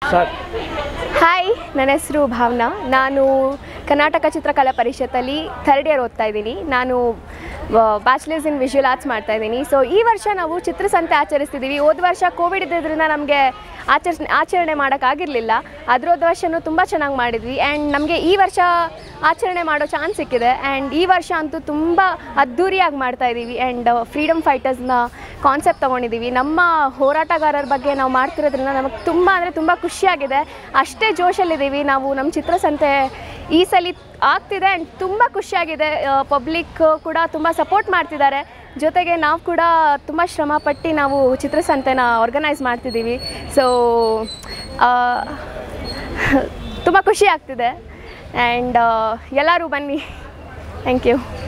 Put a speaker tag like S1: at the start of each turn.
S1: sir
S2: hi ನನ್ನ ಹೆಸರು ಭಾವನಾ ನಾನು ಕರ್ನಾಟಕ ಚಿತ್ರಕಲಾ ಪರಿಷತ್ತಲ್ಲಿ ಥರ್ಡ್ ಇಯರ್ ಓದ್ತಾ ಇದ್ದೀನಿ ನಾನು ಬ್ಯಾಚುಲರ್ಸ್ ಇನ್ ವಿಜುವಲ್ ಆರ್ಟ್ಸ್ ಮಾಡ್ತಾ ಇದ್ದೀನಿ ಸೊ ಈ ವರ್ಷ ನಾವು ಚಿತ್ರಸಂತೆ ಆಚರಿಸ್ತಿದ್ದೀವಿ ಹೋದ ವರ್ಷ ಕೋವಿಡ್ ಇದ್ದಿದ್ದರಿಂದ ನಮಗೆ ಆಚರಿಸ್ ಆಚರಣೆ ಮಾಡೋಕ್ಕಾಗಿರಲಿಲ್ಲ ಅದರೋದ ವರ್ಷನೂ ತುಂಬ ಚೆನ್ನಾಗಿ ಮಾಡಿದ್ವಿ ಆ್ಯಂಡ್ ನಮಗೆ ಈ ವರ್ಷ ಆಚರಣೆ ಮಾಡೋ ಚಾನ್ಸ್ ಸಿಕ್ಕಿದೆ ಆ್ಯಂಡ್ ಈ ವರ್ಷ ಅಂತೂ ತುಂಬ ಅದ್ಧೂರಿಯಾಗಿ ಮಾಡ್ತಾ ಇದ್ದೀವಿ ಆ್ಯಂಡ್ ಫ್ರೀಡಮ್ ಫೈಟರ್ಸ್ನ ಕಾನ್ಸೆಪ್ಟ್ ತೊಗೊಂಡಿದ್ದೀವಿ ನಮ್ಮ ಹೋರಾಟಗಾರರ ಬಗ್ಗೆ ನಾವು ಮಾಡ್ತಿರೋದ್ರಿಂದ ನಮಗೆ ತುಂಬ ಅಂದರೆ ತುಂಬ ಖುಷಿಯಾಗಿದೆ ಅಷ್ಟೇ ಜೋಶಲ್ಲಿದ್ದೀವಿ ನಾವು ನಮ್ಮ ಚಿತ್ರಸಂತೆ ಈ ಸಲ ಆಗ್ತಿದೆ ಆ್ಯಂಡ್ ತುಂಬ ಖುಷಿಯಾಗಿದೆ ಪಬ್ಲಿಕ್ ಕೂಡ ತುಂಬ ಸಪೋರ್ಟ್ ಮಾಡ್ತಿದ್ದಾರೆ ಜೊತೆಗೆ ನಾವು ಕೂಡ ತುಂಬ ಶ್ರಮಪಟ್ಟು ನಾವು ಚಿತ್ರಸಂತೆನ ಆರ್ಗನೈಸ್ ಮಾಡ್ತಿದ್ದೀವಿ ಸೊ ತುಂಬ ಖುಷಿ ಆಗ್ತಿದೆ ಆ್ಯಂಡ್ ಎಲ್ಲರೂ ಬನ್ನಿ ಥ್ಯಾಂಕ್ ಯು